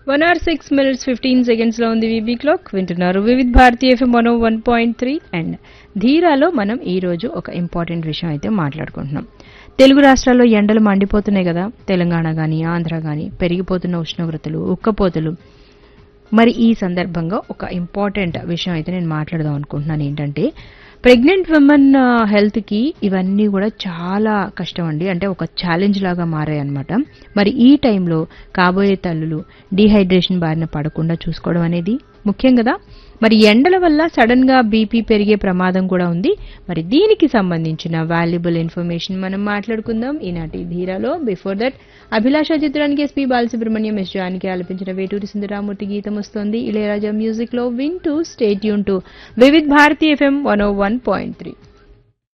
one hour six minutes fifteen seconds లో ఉంది VB clock వింటున్నారు Vividh Bharati FM one one point three and ధీరాలో మనం ఈ రోజు ఒక ఇంపార్టెంట్ విషయం అయితే మాట్లాడుకుంటున్నాం తెలుగు రాష్ట్రాల్లో ఎండలు మండిపోతున్నాయి కదా తెలంగాణ గాని ఆంధ్ర గాని పెరిగిపోతున్న ఉష్ణోగ్రతలు ఉక్కపోతలు మరి ఈ సందర్భంగా ఒక ఇంపార్టెంట్ విషయం అయితే నేను మాట్లాడదాం అనుకుంటున్నాను ఏంటంటే ప్రెగ్నెంట్ విమెన్ హెల్త్ కి ఇవన్నీ కూడా చాలా కష్టం అండి అంటే ఒక ఛాలెంజ్ లాగా మారాయి అనమాట మరి ఈ టైంలో కాబోయే తల్లులు డీహైడ్రేషన్ బారిన పడకుండా చూసుకోవడం అనేది ముఖ్యం కదా మరి ఎండల వల్ల సడన్ గా బీపీ పెరిగే ప్రమాదం కూడా ఉంది మరి దీనికి సంబంధించిన వాల్యుబుల్ ఇన్ఫర్మేషన్ మనం మాట్లాడుకుందాం ఈనాటి ధీరాలో బిఫోర్ దట్ అభిలాష చిత్రానికి ఎస్పీ బాలసుబ్రహ్మణ్యం ఎస్ జానికి ఆలపించిన వేటూరి సుందరామూర్తి గీతం వస్తోంది ఇళయరాజా మ్యూజిక్ లో విన్ టు స్టేట్ యూన్ to Vividh Bharati FM one O one point three